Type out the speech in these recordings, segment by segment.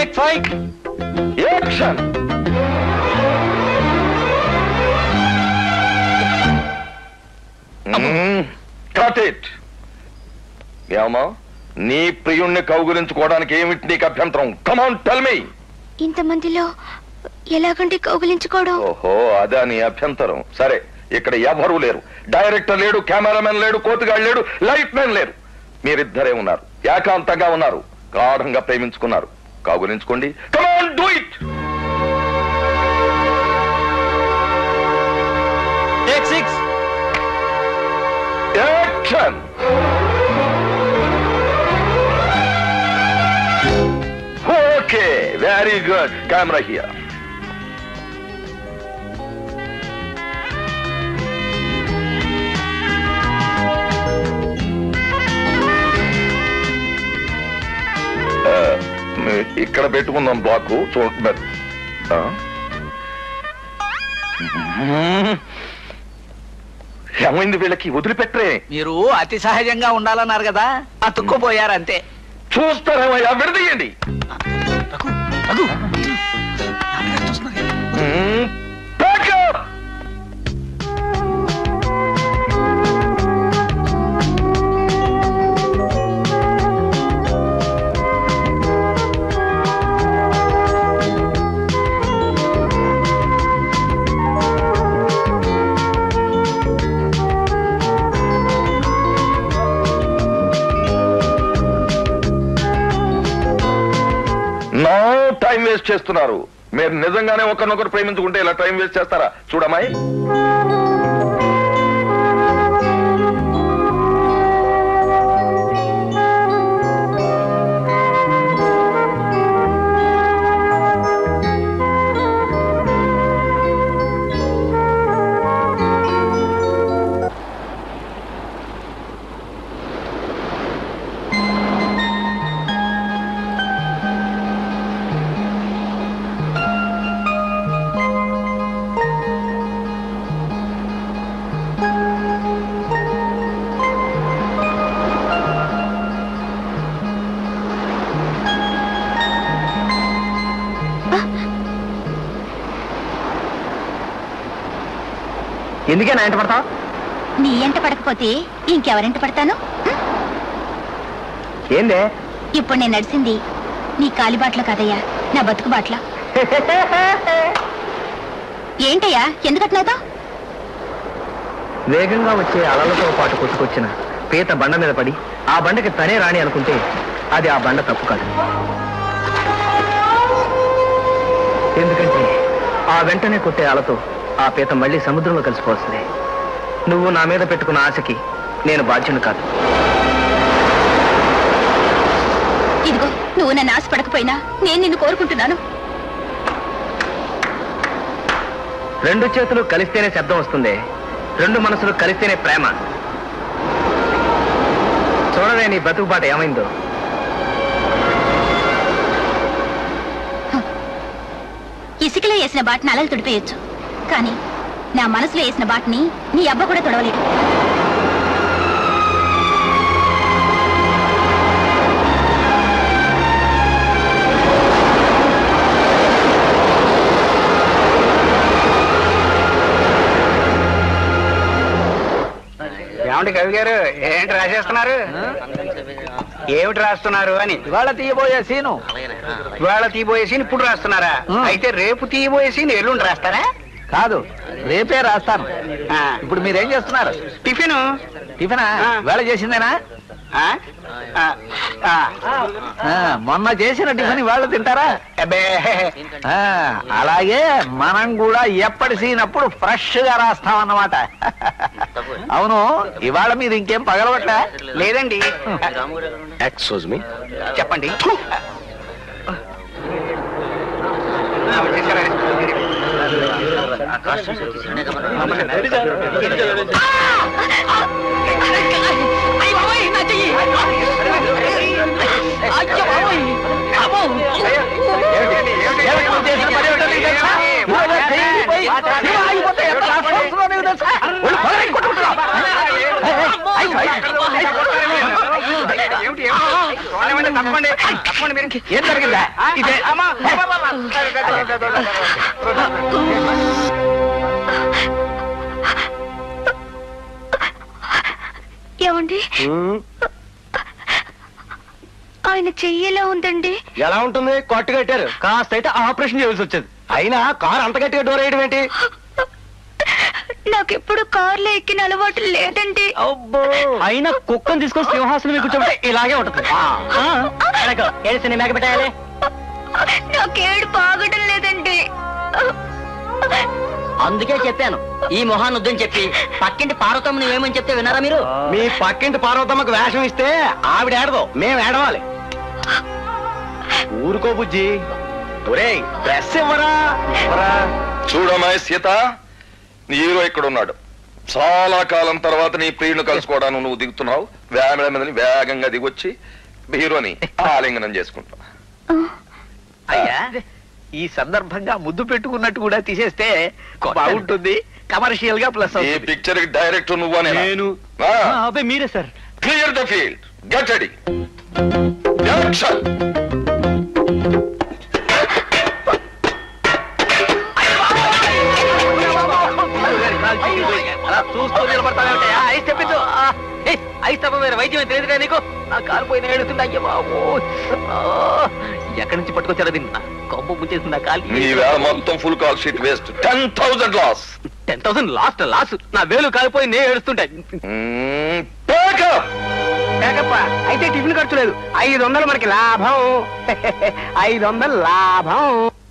Take five action cut it ఏమా నీ ప్రియుణ్ణి కౌగులించుకోవడానికి ఏమిటి నీకు అభ్యంతరం కమాన్ టెల్ మీ ఇంతమందిలో ఎలాగంటే కౌగిలించుకోవడం ఓహో అదా నీ అభ్యంతరం సరే ఇక్కడ ఎవరూ లేరు డైరెక్టర్ లేడు కెమెరామెన్ లేడు కోతిగాడు లేడు లైట్ మ్యాన్ లేరు మీరిద్దరే ఉన్నారు ఏకాంతంగా ఉన్నారు గాఢంగా ప్రేమించుకున్నారు కాగులించుకోండి come on do it take six action okay very good camera here ఇక్కడ పెట్టుకుందాం బ్లాక్ చూడండి ఆ? ఏమైంది వీళ్ళకి వదిలిపెట్టరే మీరు అతి సహజంగా ఉండాలన్నారు కదా అతుక్కుపోయారు అంతే చూస్తారేమయ్యా విడదీయండి రఘు రఘు మ్మ్. Back up! నా టైం వేస్ట్ చేస్తున్నారు మీరు నిజంగానే ఒకరినొకరు ప్రేమించుకుంటే ఇలా టైం వేస్ట్ చేస్తారా చూడమ్మాయి ఎందుకే నా ఇంట పడతావు నీ ఎంట పడకపోతే ఇంకెవరింట పడతాను ఏందే ఇప్పుడు నేను నడిచింది నీ కాలిబాట్లో కదయ్యా నా బతుకు బాట్లో ఏంటయ్యా ఎందుకట్లేదా వేగంగా వచ్చే అలలతో పాటు కొట్టుకొచ్చిన పీత బండ మీద పడి ఆ బండకి తనే రాణి అనుకుంటే అది ఆ బండ తప్పు కాదు ఎందుకంటే ఆ వెంటనే కొట్టే అలతో ఆ పీత మళ్ళీ సముద్రంలో కలిసిపోవస్తుంది నువ్వు నా మీద పెట్టుకున్న ఆశకి నేను బాధ్యుని కాదు ఇదిగో నువ్వు నన్ను ఆశపడకపోయినా నేను నిన్ను కోరుకుంటున్నాను రెండు చేతులు కలిస్తేనే శబ్దం వస్తుంది రెండు మనసులు కలిస్తేనే ప్రేమ చూడవే నీ బతుకుబాట ఏమైందో ఇసుకలో వేసిన బాటని అలలు తుడిపేయచ్చు కానీ నా మనసులో వేసిన బాటని నీ అబ్బ కూడా తుడవలేడు ఏమండి కవి గారు ఏంటి రాసేస్తున్నారు ఏమిటి రాస్తున్నారు అని ఇవాళ తీయబోయే సీను ఇవాళ తీయబోయే సీన్ ఇప్పుడు రాస్తున్నారా ఆ. అయితే రేపు తీయబోయే సీన్ ఎల్లుండి రాస్తారా కాదు రేపే రాస్తాను ఆ. ఇప్పుడు మీరేం చేస్తున్నారు టిఫిన్ టిఫినా ఆ. వేళ చేసిందేనా ఆ? ఆ. ఆ. ఆ, మొన్న చేసిన టిఫిన్ ఇవాళ తింటారా అబ్బే ఆ, అలాగే మనం కూడా ఎప్పటి సీనప్పుడు ఫ్రెష్ గా రాస్తామన్నమాట అవును ఇవాళ మీరు ఇంకేం పగలవట్లే లేదండి ఎక్స్క్యూజ్ మీ చెప్పండి చేసిన పని ఏమిటో నీకు తెలుసా? ఇవాళ చేయిపోయి ఇవాళ ఆగిపోతే ఎంత నష్టం వస్తుందో నీకు తెలుసా? ఒళ్ళు పగలగొట్టి కొట్టుకుంటున్నావు. ఏయ్, ఏయ్, ఐ, ఐ, ఐ, ఐ. ఏమిటి, ఏమిటి? చూడనివ్వండి, తప్పండి తప్పండి మీరు ఏం జరిగిందా ఇదే అమ్మా ఏమండి ఆయన చెయ్యేలా ఉందండి ఎలా ఉంటుంది కొట్టు కట్టారు కాస్త అయితే ఆపరేషన్ చేయాల్సి వచ్చేది అయినా కార్ అంత గట్టిగా డోర్ వేయడం ఏంటి నాకెప్పుడు కార్లో ఎక్కిన అలవాటు లేదండి అయినా కుక్కను తీసుకొని సింహాసనం మీద కూర్చోబెట్టి ఇలాగే ఉంటుంది ఏడు మేక పెట్టాలి నాకేడు బాగడం లేదండి అందుకే చెప్పాను ఈ మొహాన్ని వద్దని చెప్పి పక్కింటి పార్వతమ్మని ఏమని చెప్తే విన్నారా మీరు మీ పక్కింటి పార్వతమ్మకు వేషం ఇస్తే ఆవిడ ఏడదు మేము ఏడవాలి ఊరుకో బుజ్జి ఒరేయ్ డ్రెస్ ఇవ్వరా ఇవ్వరా చూడమ్మాయి సీత నీ హీరో ఇక్కడ ఉన్నాడు చాలా కాలం తర్వాత నీ ప్రియుని కలుసుకోవడానికి నువ్వు దిగుతున్నావు వేమల మీదని వేగంగా దిగొచ్చి హీరోని ఆలింగనం చేసుకుంటావు అయ్యా ఈ సందర్భంగా ముద్దు పెట్టుకున్నట్టు కూడా తీసేస్తే బాగుంటుంది కమర్షియల్ గా ప్లస్ ఈ పిక్చర్ కి డైరెక్టర్ నువ్వనే నేను అబ్బాయి మీరే sir clear the field get ready action అలా చూస్తూ నిలబడతావేమిటయ్యా? ఐస్ తెప్పించు ఆ, ఏయ్, ఐస్ తప్ప వేరే వైద్యం తెలియదురా నీకు నా కారు పోయిన ఏడుతుంది అయ్యో బాబు ఎక్కడి నుంచి పట్టుకొచ్చారో దీన్ని నా కొంప ముంచేసింది నా కాలు ఈ వేళ మొత్తం full call sheet waste ten thousand loss ten thousand lost loss నా వేలు కాలిపోయి నేను ఏడుస్తుంటాయి ప్యాకప్ లేకప్ప అయితే టిఫిన్ ఖర్చు లేదు ఐదు వందలు మనకి లాభం ఐదు వందలు లాభం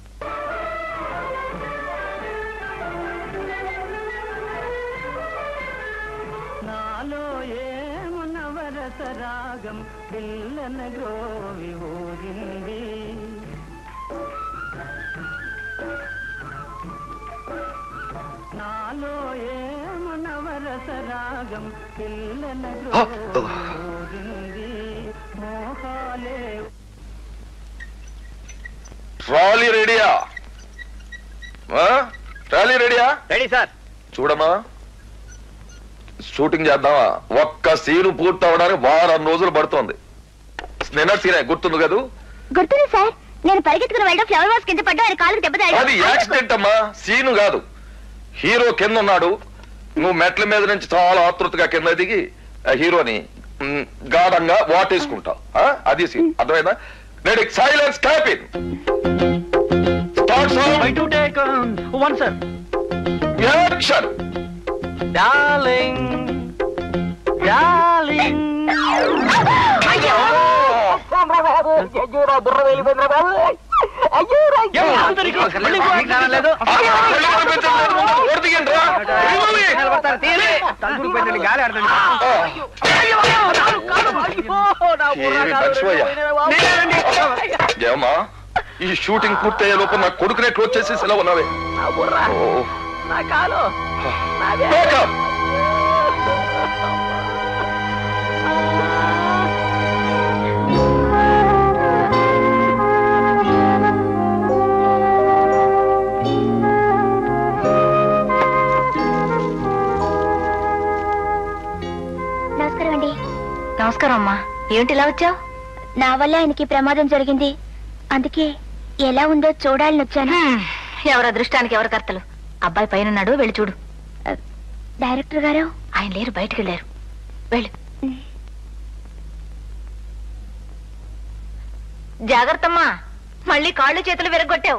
ట్రాలీ రెడీయా ట్రాలీ రెడీయా రెడీ సార్ చూడమ్మా షూటింగ్ చేద్దామా ఒక్క సీను పూర్తి అవడానికి వారం రోజులు పడుతోంది నిన్న సీనే గుర్తుంది కదూ గుర్తుంది సార్ నేను పరిగెత్తుకుని వెళ్ళడం ఫ్లవర్ వాస్ కింద పడ్డా ఆయన కాలుకి దెబ్బ అది యాక్సిడెంట్ అమ్మా సీను కాదు హీరో కింద ఉన్నాడు నువ్వు మెట్ల మీద నుంచి చాలా ఆతృతగా కింద దిగి ఆ హీరోని మ్, గాఢంగా వాటేసుకుంటావు ఆ? అది సీన్ అర్థమైందా రెడీ సైలెన్స్ క్యాపిన్ start sound to take one sir action darling darling లేదు నిలబడతారు తీయండి తలుపులు పెట్టండి గాలి ఆడుతుంది ఏమా ఈ షూటింగ్ పూర్తయ్యే లోపు నా కొడుకునే క్లోజ్ చేసి సెలవు ఉన్నావే ఓ. నా కాలు Backup. నమస్కారం అండి నమస్కారం అమ్మా ఏమిటి ఇలా వచ్చావు నా వల్ల ఆయనకి ప్రమాదం జరిగింది అందుకే ఎలా ఉందో చూడాలని వచ్చాను ఎవరి అదృష్టానికి ఎవరి కర్తలు అబ్బాయి పైన ఉన్నాడు వెళ్ళి చూడు డైరెక్టర్ గారు ఆయన లేరు బయటికి వెళ్ళారు వెళ్ళు జాగ్రత్తమ్మా మళ్ళీ కాళ్ళు చేతులు విరగొట్టావు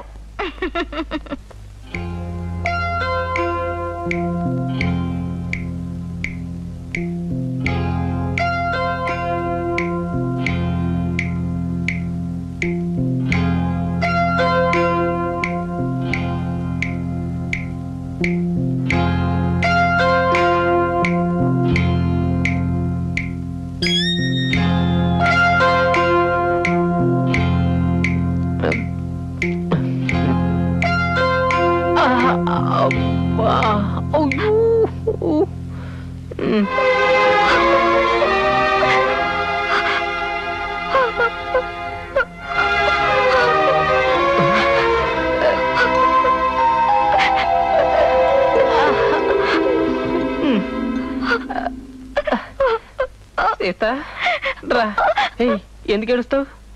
సీత రా ఏయ్, ఎందుకు ఏడుస్తావు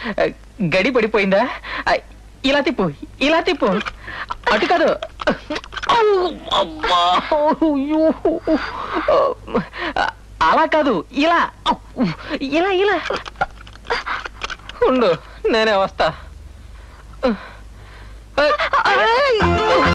గడి పడిపోయిందా ఆ, ఇలా తిప్పు ఇలా తిప్పు అటు కాదు ఔ, అబ్బా, అయ్యో. అలా కాదు ఇలా ఇలా ఇలా ఉండు నేనే వస్తా